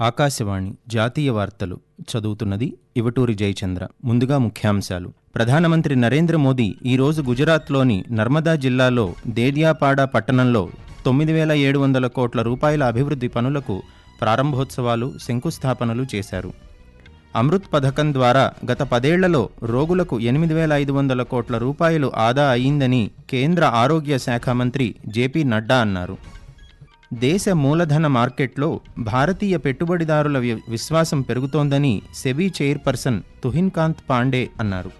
ఆకాశవాణి జాతీయ వార్తలు చదువుతున్నది ఇవటూరి జయచంద్ర ముందుగా ముఖ్యాంశాలు ప్రధానమంత్రి నరేంద్ర మోదీ ఈరోజు గుజరాత్లోని నర్మదా జిల్లాలో దేదియాపాడా పట్టణంలో తొమ్మిది వేల ఏడు వందల కోట్ల రూపాయల అభివృద్ధి పనులకు ప్రారంభోత్సవాలు శంకుస్థాపనలు చేశారు అమృత్ పథకం ద్వారా గత పదేళ్లలో రోగులకు ఎనిమిది వేల ఐదు వందల కోట్ల రూపాయలు ఆదా అయిందని కేంద్ర ఆరోగ్య శాఖ మంత్రి జేపీ నడ్డా అన్నారు దేశ మూలధన మార్కెట్లో భారతీయ పెట్టుబడిదారుల వి- విశ్వాసం పెరుగుతోందని సెబీ చైర్పర్సన్ తుహిన్కాంత్ పాండే అన్నారు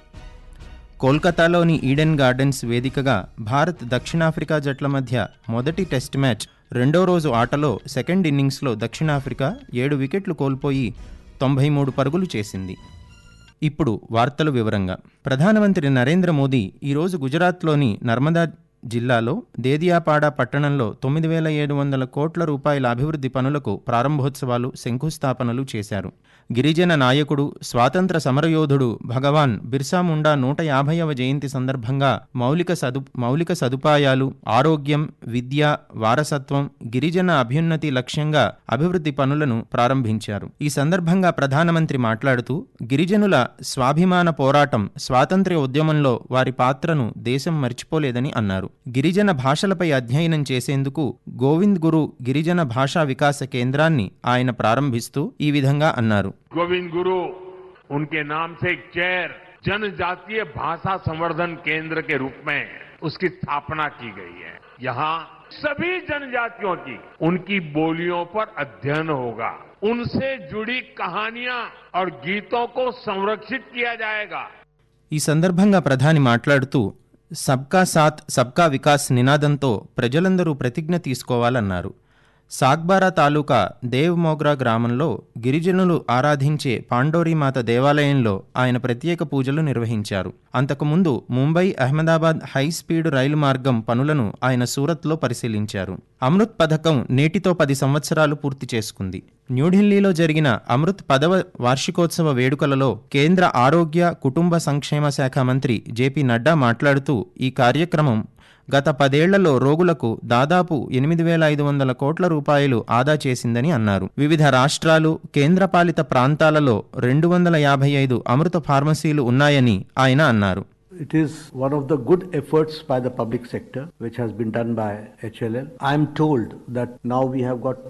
కోల్కతాలోని ఈడెన్ గార్డెన్స్ వేదికగా భారత్ దక్షిణాఫ్రికా జట్ల మధ్య మొదటి టెస్ట్ మ్యాచ్ రెండో రోజు ఆటలో సెకండ్ ఇన్నింగ్స్లో దక్షిణాఫ్రికా ఏడు వికెట్లు కోల్పోయి తొంభై మూడు పరుగులు చేసింది ఇప్పుడు వార్తలు వివరంగా ప్రధానమంత్రి నరేంద్ర మోదీ ఈరోజు గుజరాత్లోని నర్మదా జిల్లాలో దేదియాపాడా పట్టణంలో తొమ్మిది వేల ఏడు వందల కోట్ల రూపాయల అభివృద్ధి పనులకు ప్రారంభోత్సవాలు శంకుస్థాపనలు చేశారు గిరిజన నాయకుడు స్వాతంత్ర సమరయోధుడు భగవాన్ బిర్సా ముండా నూట యాభైవ జయంతి సందర్భంగా మౌలిక సదు మౌలిక సదుపాయాలు ఆరోగ్యం విద్య వారసత్వం గిరిజన అభ్యున్నతి లక్ష్యంగా అభివృద్ధి పనులను ప్రారంభించారు ఈ సందర్భంగా ప్రధానమంత్రి మాట్లాడుతూ గిరిజనుల స్వాభిమాన పోరాటం స్వాతంత్ర్య ఉద్యమంలో వారి పాత్రను దేశం మర్చిపోలేదని అన్నారు గిరిజన భాషలపై అధ్యయనం చేసేందుకు గోవింద్ గురు గిరిజన భాషా వికాస కేంద్రాన్ని ఆయన ప్రారంభిస్తూ ఈ విధంగా అన్నారు गोविंद गुरु उनके नाम से एक चेयर जनजातीय भाषा संवर्धन केंद्र के रूप में उसकी स्थापना की गई है यहाँ सभी जनजातियों की उनकी बोलियों पर अध्ययन होगा उनसे जुड़ी कहानियां और गीतों को संरक्षित किया जाएगा ఈ సందర్భంగా ప్రధాని మాట్లాడుతూ సబ్కా సాత్ సబ్కా వికాస్ నినాదంతో ప్రజలందరూ ప్రతిజ్ఞ తీసుకోవాలన్నారు సాగ్బారా తాలూకా దేవ్ మోగ్రా గ్రామంలో గిరిజనులు ఆరాధించే పాండోరీమాత దేవాలయంలో ఆయన ప్రత్యేక పూజలు నిర్వహించారు అంతకుముందు Mumbai Ahmedabad high speed rail మార్గం పనులను ఆయన సూరత్లో పరిశీలించారు అమృత్ పథకం నేటితో పది సంవత్సరాలు పూర్తి చేసుకుంది న్యూఢిల్లీలో జరిగిన అమృత్ పదవ వార్షికోత్సవ వేడుకలలో కేంద్ర ఆరోగ్య కుటుంబ సంక్షేమ శాఖ మంత్రి జేపీ నడ్డా మాట్లాడుతూ ఈ కార్యక్రమం గత పదేళ్లలో రోగులకు దాదాపు ఎనిమిది వేల ఐదు వందల కోట్ల రూపాయలు ఆదా చేసిందని అన్నారు వివిధ రాష్ట్రాలు కేంద్రపాలిత ప్రాంతాలలో రెండు వందల యాభై ఐదు అమృత ఫార్మసీలు ఉన్నాయని ఆయన అన్నారు It is one of the good efforts by the public sector which has been done by HLL. I am told that now we have got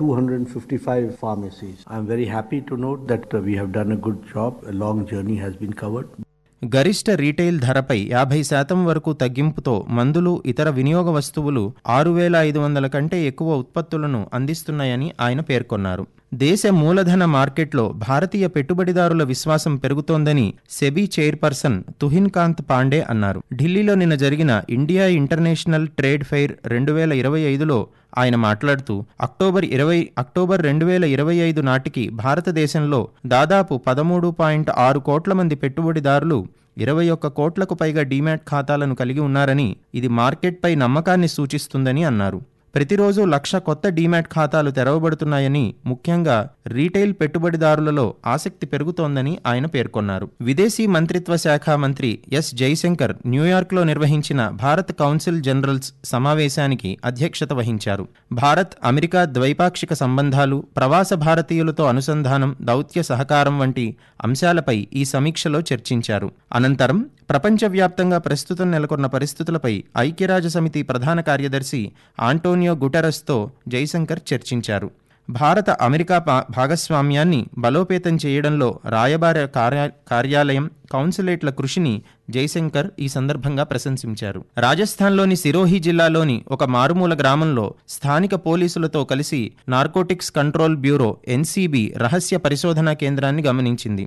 255 pharmacies. I am very happy to note that uh, we have done a good job. A long journey has been covered. గరిష్ట retail ధరపై యాభై శాతం వరకు తగ్గింపుతో మందులు ఇతర వినియోగ వస్తువులు ఆరు వేల ఐదు వందల కంటే ఎక్కువ ఉత్పత్తులను అందిస్తున్నాయని ఆయన పేర్కొన్నారు దేశ మూలధన మార్కెట్లో భారతీయ పెట్టుబడిదారుల విశ్వాసం పెరుగుతోందని సెబీ చైర్పర్సన్ తుహిన్కాంత్ పాండే అన్నారు ఢిల్లీలో నిన్న జరిగిన ఇండియా ఇంటర్నేషనల్ ట్రేడ్ ఫెయిర్ రెండు వేల ఇరవై ఐదులో ఆయన మాట్లాడుతూ అక్టోబర్ ఇరవై అక్టోబర్ రెండు వేల ఇరవై ఐదు నాటికి భారతదేశంలో దాదాపు పదమూడు పాయింట్ ఆరు కోట్ల మంది పెట్టుబడిదారులు ఇరవై ఒక్క కోట్లకు పైగా డీమ్యాట్ ఖాతాలను కలిగి ఉన్నారని ఇది మార్కెట్పై నమ్మకాన్ని సూచిస్తుందని అన్నారు ప్రతిరోజు లక్ష కొత్త డీమ్యాట్ ఖాతాలు తెరవబడుతున్నాయని ముఖ్యంగా రీటైల్ పెట్టుబడిదారులలో ఆసక్తి పెరుగుతోందని ఆయన పేర్కొన్నారు విదేశీ మంత్రిత్వ శాఖ మంత్రి ఎస్ జైశంకర్ న్యూయార్క్లో నిర్వహించిన భారత్ కౌన్సిల్ జనరల్స్ సమావేశానికి అధ్యక్షత వహించారు భారత్ అమెరికా ద్వైపాక్షిక సంబంధాలు ప్రవాస భారతీయులతో అనుసంధానం దౌత్య సహకారం వంటి అంశాలపై ఈ సమీక్షలో చర్చించారు అనంతరం ప్రపంచవ్యాప్తంగా ప్రస్తుతం నెలకొన్న పరిస్థితులపై ఐక్యరాజ్య సమితి ప్రధాన కార్యదర్శి ఆంటోనియో గుటెరస్తో జైశంకర్ చర్చించారు భారత అమెరికా పా- భాగస్వామ్యాన్ని బలోపేతం చేయడంలో రాయబార కార్య కార్యాలయం కౌన్సులేట్ల కృషిని జైశంకర్ ఈ సందర్భంగా ప్రశంసించారు రాజస్థాన్లోని సిరోహి జిల్లాలోని ఒక మారుమూల గ్రామంలో స్థానిక పోలీసులతో కలిసి నార్కోటిక్స్ కంట్రోల్ బ్యూరో ఎన్సీబీ రహస్య పరిశోధనా కేంద్రాన్ని గమనించింది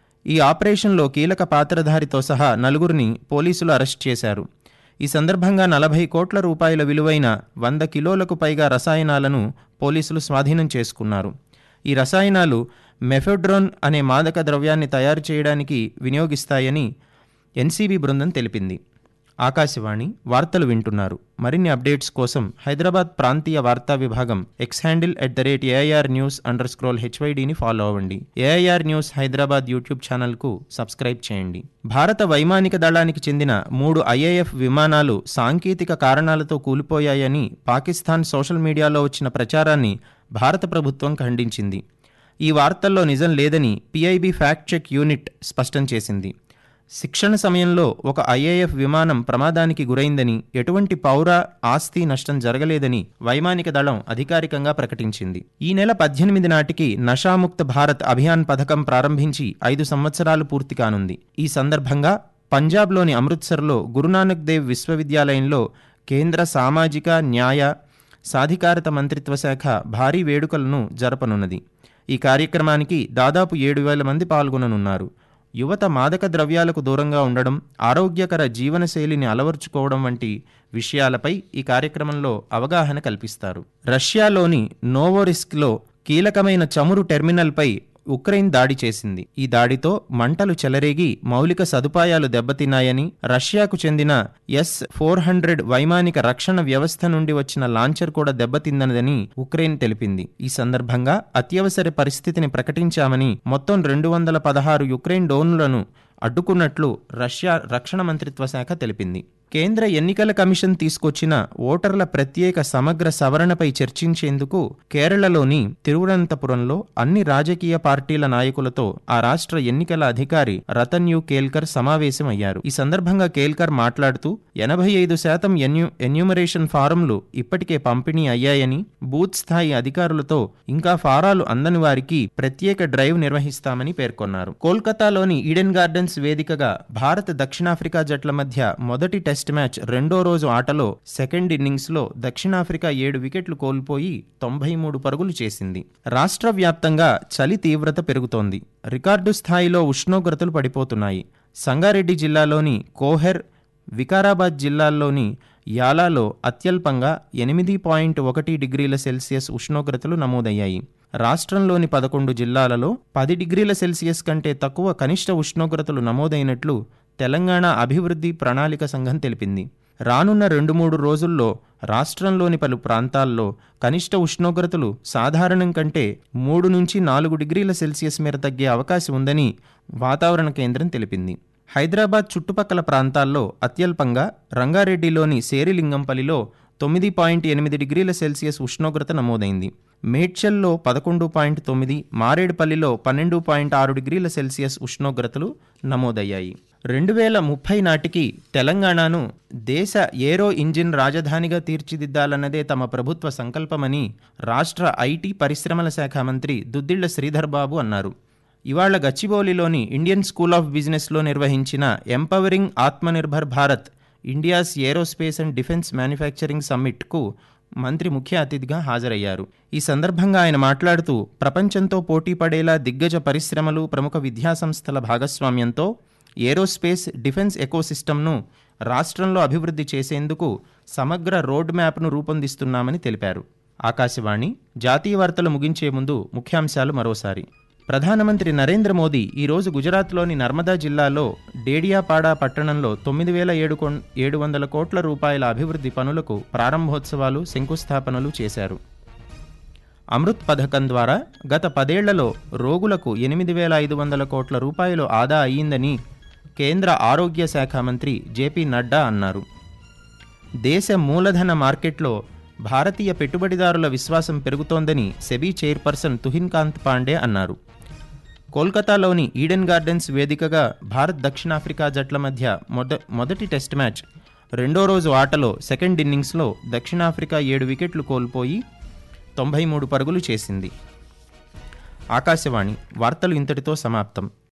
ఈ ఆపరేషన్లో కీలక పాత్రధారితో సహా నలుగురిని పోలీసులు అరెస్ట్ చేశారు ఈ సందర్భంగా నలభై కోట్ల రూపాయల విలువైన వంద కిలోలకు పైగా రసాయనాలను పోలీసులు స్వాధీనం చేసుకున్నారు ఈ రసాయనాలు మెఫెడ్రోన్ అనే మాదక ద్రవ్యాన్ని తయారు చేయడానికి వినియోగిస్తాయని ఎన్సీబీ బృందం తెలిపింది ఆకాశవాణి వార్తలు వింటున్నారు మరిన్ని అప్డేట్స్ కోసం హైదరాబాద్ ప్రాంతీయ వార్తా విభాగం X handle at the rate AIR news under scroll హెచ్వైడిని ఫాలో అవ్వండి ఏఐఆర్ న్యూస్ హైదరాబాద్ యూట్యూబ్ ఛానల్కు సబ్స్క్రైబ్ చేయండి భారత వైమానిక దళానికి చెందిన మూడు ఐఏఎఫ్ విమానాలు సాంకేతిక కారణాలతో కూలిపోయాయని పాకిస్తాన్ సోషల్ మీడియాలో వచ్చిన ప్రచారాన్ని భారత ప్రభుత్వం ఖండించింది ఈ వార్తల్లో నిజం లేదని పిఐబి ఫ్యాక్ట్ చెక్ యూనిట్ స్పష్టం చేసింది శిక్షణ సమయంలో ఒక ఐఏఎఫ్ విమానం ప్రమాదానికి గురైందని ఎటువంటి పౌర ఆస్తి నష్టం జరగలేదని వైమానిక దళం అధికారికంగా ప్రకటించింది ఈ నెల పద్దెనిమిది నాటికి నషాముక్త భారత్ అభియాన్ పథకం ప్రారంభించి ఐదు సంవత్సరాలు పూర్తి కానుంది ఈ సందర్భంగా పంజాబ్లోని అమృత్సర్లో గురునానక్ దేవ్ విశ్వవిద్యాలయంలో కేంద్ర సామాజిక న్యాయ సాధికారత మంత్రిత్వ శాఖ భారీ వేడుకలను జరపనున్నది ఈ కార్యక్రమానికి దాదాపు ఏడు వేల మంది పాల్గొననున్నారు యువత మాదక ద్రవ్యాలకు దూరంగా ఉండడం ఆరోగ్యకర జీవనశైలిని అలవర్చుకోవడం వంటి విషయాలపై ఈ కార్యక్రమంలో అవగాహన కల్పిస్తారు రష్యాలోని నోవోరిస్క్లో కీలకమైన చమురు టెర్మినల్పై ఉక్రెయిన్ దాడి చేసింది ఈ దాడితో మంటలు చెలరేగి మౌలిక సదుపాయాలు దెబ్బతిన్నాయని రష్యాకు చెందిన ఎస్ ఫోర్ హండ్రెడ్ వైమానిక రక్షణ వ్యవస్థ నుండి వచ్చిన లాంచర్ కూడా దెబ్బతిన్నదని ఉక్రెయిన్ తెలిపింది ఈ సందర్భంగా అత్యవసర పరిస్థితిని ప్రకటించామని మొత్తం రెండు వందల పదహారు యుక్రెయిన్ డ్రోన్లను అడ్డుకున్నట్లు రష్యా రక్షణ మంత్రిత్వ శాఖ తెలిపింది కేంద్ర ఎన్నికల కమిషన్ తీసుకొచ్చిన ఓటర్ల ప్రత్యేక సమగ్ర సవరణపై చర్చించేందుకు కేరళలోని తిరువనంతపురంలో అన్ని రాజకీయ పార్టీల నాయకులతో ఆ రాష్ట్ర ఎన్నికల అధికారి రతన్ యు కేల్కర్ సమావేశమయ్యారు ఈ సందర్భంగా కేల్కర్ మాట్లాడుతూ ఎనభై ఐదు శాతం ఎన్యూ ఎన్యూమరేషన్ ఫారంలు ఇప్పటికే పంపిణీ అయ్యాయని బూత్ స్థాయి అధికారులతో ఇంకా ఫారాలు అందని వారికి ప్రత్యేక డ్రైవ్ నిర్వహిస్తామని పేర్కొన్నారు కోల్కతాలోని ఈడెన్ గార్డెన్స్ వేదికగా భారత్ దక్షిణాఫ్రికా జట్ల మధ్య మొదటి టెస్ట్ మ్యాచ్ రెండో రోజు ఆటలో సెకండ్ ఇన్నింగ్స్లో దక్షిణాఫ్రికా ఏడు వికెట్లు కోల్పోయి తొంభై మూడు పరుగులు చేసింది రాష్ట్ర వ్యాప్తంగా చలి తీవ్రత పెరుగుతోంది రికార్డు స్థాయిలో ఉష్ణోగ్రతలు పడిపోతున్నాయి సంగారెడ్డి జిల్లాలోని కోహెర్ వికారాబాద్ జిల్లాల్లోని యాలాలో అత్యల్పంగా ఎనిమిది పాయింట్ ఒకటి డిగ్రీల సెల్సియస్ ఉష్ణోగ్రతలు నమోదయ్యాయి రాష్ట్రంలోని పదకొండు జిల్లాలలో పది డిగ్రీల సెల్సియస్ కంటే తక్కువ కనిష్ట ఉష్ణోగ్రతలు నమోదైనట్లు తెలంగాణ అభివృద్ధి ప్రణాళిక సంఘం తెలిపింది రానున్న రెండు మూడు రోజుల్లో రాష్ట్రంలోని పలు ప్రాంతాల్లో కనిష్ట ఉష్ణోగ్రతలు సాధారణం కంటే మూడు నుంచి నాలుగు డిగ్రీల సెల్సియస్ మేర తగ్గే అవకాశం ఉందని వాతావరణ కేంద్రం తెలిపింది హైదరాబాద్ చుట్టుపక్కల ప్రాంతాల్లో అత్యల్పంగా రంగారెడ్డిలోని సేరిలింగంపల్లిలో తొమ్మిది పాయింట్ ఎనిమిది డిగ్రీల సెల్సియస్ ఉష్ణోగ్రత నమోదైంది మేడ్చల్లో పదకొండు పాయింట్ తొమ్మిది మారేడుపల్లిలో పన్నెండు పాయింట్ ఆరు డిగ్రీల సెల్సియస్ ఉష్ణోగ్రతలు నమోదయ్యాయి రెండు వేల ముప్పై నాటికి తెలంగాణను దేశ ఏరో ఇంజిన్ రాజధానిగా తీర్చిదిద్దాలన్నదే తమ ప్రభుత్వ సంకల్పమని రాష్ట్ర ఐటీ పరిశ్రమల శాఖ మంత్రి దుద్దిళ్ల శ్రీధర్ బాబు అన్నారు ఇవాళ గచ్చిబౌలిలోని ఇండియన్ స్కూల్ ఆఫ్ బిజినెస్లో నిర్వహించిన empowering Atmanirbhar Bharat India's aerospace and defence manufacturing సమ్మిట్కు మంత్రి ముఖ్య అతిథిగా హాజరయ్యారు ఈ సందర్భంగా ఆయన మాట్లాడుతూ ప్రపంచంతో పోటీ పడేలా దిగ్గజ పరిశ్రమలు ప్రముఖ విద్యాసంస్థల భాగస్వామ్యంతో ఏరోస్పేస్ డిఫెన్స్ ఎకోసిస్టమ్ను రాష్ట్రంలో అభివృద్ధి చేసేందుకు సమగ్ర రోడ్ మ్యాప్ను రూపొందిస్తున్నామని తెలిపారు ఆకాశవాణి జాతీయ వార్తలు ముగించే ముందు ముఖ్యాంశాలు మరోసారి ప్రధానమంత్రి నరేంద్ర మోదీ ఈరోజు గుజరాత్లోని నర్మదా జిల్లాలో డేడియాపాడా పట్టణంలో తొమ్మిది వేల ఏడు కొన్- ఏడు వందల కోట్ల రూపాయల అభివృద్ధి పనులకు ప్రారంభోత్సవాలు శంకుస్థాపనలు చేశారు అమృత్ పథకం ద్వారా గత పదేళ్లలో రోగులకు ఎనిమిది వేల ఐదు వందల కోట్ల రూపాయలు ఆదా అయ్యిందని కేంద్ర ఆరోగ్య శాఖ మంత్రి జేపీ నడ్డా అన్నారు దేశ మూలధన మార్కెట్లో భారతీయ పెట్టుబడిదారుల విశ్వాసం పెరుగుతోందని సెబీ చైర్పర్సన్ తుహిన్కాంత్ పాండే అన్నారు కోల్కతాలోని ఈడెన్ గార్డెన్స్ వేదికగా భారత్ దక్షిణాఫ్రికా జట్ల మధ్య మొద మొదటి టెస్ట్ మ్యాచ్ రెండో రోజు ఆటలో సెకండ్ ఇన్నింగ్స్లో దక్షిణాఫ్రికా ఏడు వికెట్లు కోల్పోయి తొంభై మూడు పరుగులు చేసింది ఆకాశవాణి వార్తలు ఇంతటితో సమాప్తం